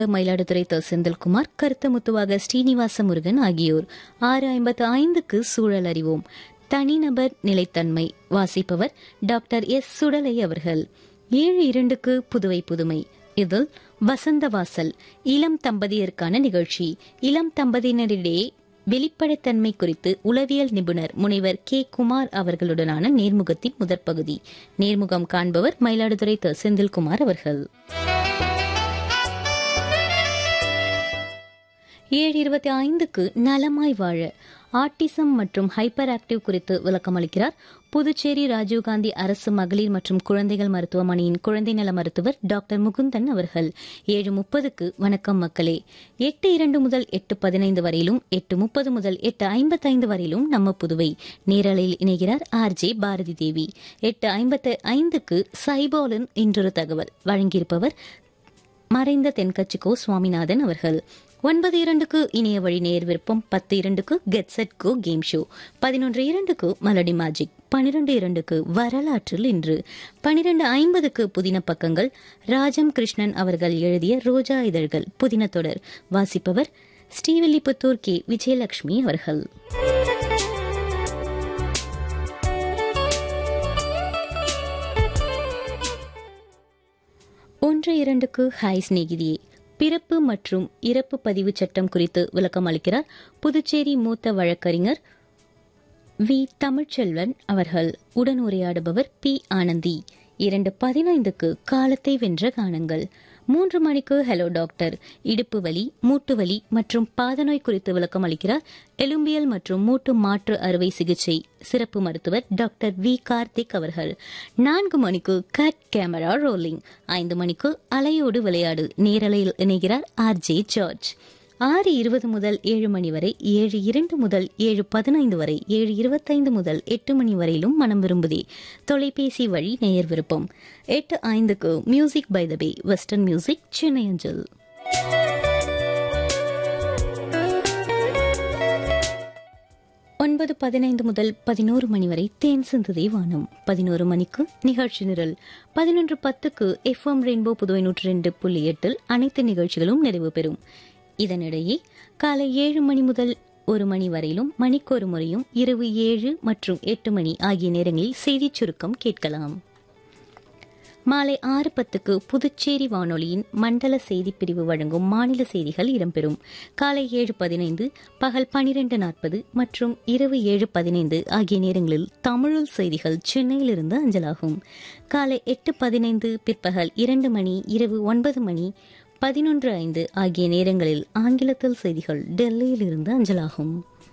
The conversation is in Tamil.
மயிலாடுதுறை த செந்தில்குமார் கருத்தமுத்துவாக ஸ்ரீனிவாச முருகன் ஆகியோர் ஆறு ஐம்பத்து ஐந்துக்கு சூழல் அறிவோம் தனிநபர் நிலைத்தன்மை வாசிப்பவர் டாக்டர் எஸ் சுடலை அவர்கள் ஏழு இரண்டுக்கு புதுவை புதுமை இதில் வசந்தவாசல் இளம் தம்பதியருக்கான நிகழ்ச்சி இளம் தம்பதியினரிடையே வெளிப்படைத்தன்மை குறித்து உளவியல் நிபுணர் முனைவர் கே குமார் அவர்களுடனான நேர்முகத்தின் முதற் பகுதி நேர்முகம் காண்பவர் மயிலாடுதுறை த செந்தில்குமார் அவர்கள் ஏழு இருபத்தி ஐந்துக்கு நலமாய் வாழ ஆட்டிசம் மற்றும் ஹைப்பர் ஆக்டிவ் குறித்து விளக்கம் அளிக்கிறார் புதுச்சேரி ராஜீவ்காந்தி அரசு மகளிர் மற்றும் குழந்தைகள் மருத்துவமனையின் குழந்தை நல மருத்துவர் டாக்டர் முகுந்தன் அவர்கள் ஏழு முப்பதுக்கு வணக்கம் மக்களே எட்டு இரண்டு முதல் எட்டு பதினைந்து வரையிலும் எட்டு முப்பது முதல் எட்டு ஐம்பத்தைந்து வரையிலும் நம்ம புதுவை நேரலையில் இணைகிறார் ஆர் ஜே பாரதி தேவி எட்டு ஐம்பத்து ஐந்துக்கு சைபோலன் இன்றொரு தகவல் வழங்கியிருப்பவர் மறைந்த தென்கட்சிக்கோ சுவாமிநாதன் அவர்கள் ஒன்பது இரண்டுக்கு இணைய வழி நேர் விருப்பம் பத்து இரண்டுக்கு get set go game show பதினொன்று இரண்டுக்கு மலடி மேஜிக் பனிரெண்டு இரண்டுக்கு வரலாற்றில் இன்று பனிரெண்டு ஐம்பதுக்கு புதின பக்கங்கள் ராஜம் கிருஷ்ணன் அவர்கள் எழுதிய ரோஜா இதழ்கள் புதின தொடர் வாசிப்பவர் ஸ்ரீவில்லிபுத்தூர் கே விஜயலட்சுமி அவர்கள் ஒன்று இரண்டுக்கு ஹாய் சிநேகிதியே பிறப்பு மற்றும் இறப்பு பதிவு சட்டம் குறித்து விளக்கம் அளிக்கிறார் புதுச்சேரி மூத்த வழக்கறிஞர் வி தமிழ்ச்செல்வன் அவர்கள் உடன் உரையாடுபவர் பி ஆனந்தி இரண்டு பதினைந்துக்கு காலத்தை வென்ற கானங்கள் மூன்று மணிக்கு ஹலோ டாக்டர் இடுப்பு வலி மூட்டு வலி மற்றும் பாதநோய் குறித்து விளக்கம் அளிக்கிறார் எலும்பியல் மற்றும் மூட்டு மாற்று அறுவை சிகிச்சை சிறப்பு மருத்துவர் டாக்டர் வி கார்த்திக் அவர்கள் நான்கு மணிக்கு கட் கேமரா ரோலிங் ஐந்து மணிக்கு அலையோடு விளையாடு நேரலையில் இணைகிறார் ஆர் ஜே ஜார்ஜ் ஆறு இருபது முதல் ஏழு மணி வரை ஏழு இரண்டு முதல் ஏழு பதினைந்து வரை ஏழு இருபத்தைந்து முதல் எட்டு மணி வரையிலும் மனம் விரும்புதே தொலைபேசி வழி நேயர் விருப்பம் எட்டு ஐந்துக்கு music by the bay western music Chennai அஞ்சல் ஒன்பது பதினைந்து முதல் பதினோரு மணி வரை தேன் சிந்துதே வானம் பதினோரு மணிக்கு நிகழ்ச்சி நிரல் பதினொன்று பத்துக்கு எஃப்எம் ரெயின்போ புதுவை நூற்றி ரெண்டு புள்ளி எட்டில் அனைத்து நிகழ்ச்சிகளும் நிறைவு பெறும் இதனிடையே காலை ஏழு மணி முதல் ஒரு மணி வரையிலும் மணிக்கொரு முறையும் இரவு ஏழு மற்றும் எட்டு மணி ஆகிய நேரங்களில் செய்திச் சுருக்கம் கேட்கலாம் மாலை ஆறு பத்துக்கு புதுச்சேரி வானொலியின் மண்டல செய்திப் பிரிவு வழங்கும் மாநில செய்திகள் இடம்பெறும் காலை ஏழு பதினைந்து பகல் பனிரெண்டு நாற்பது மற்றும் இரவு ஏழு பதினைந்து ஆகிய நேரங்களில் தமிழில் செய்திகள் சென்னையிலிருந்து அஞ்சலாகும் காலை எட்டு பதினைந்து பிற்பகல் இரண்டு மணி இரவு ஒன்பது மணி பதினொன்று ஐந்து ஆகிய நேரங்களில் ஆங்கிலத்தில் செய்திகள் டெல்லியிலிருந்து அஞ்சலாகும்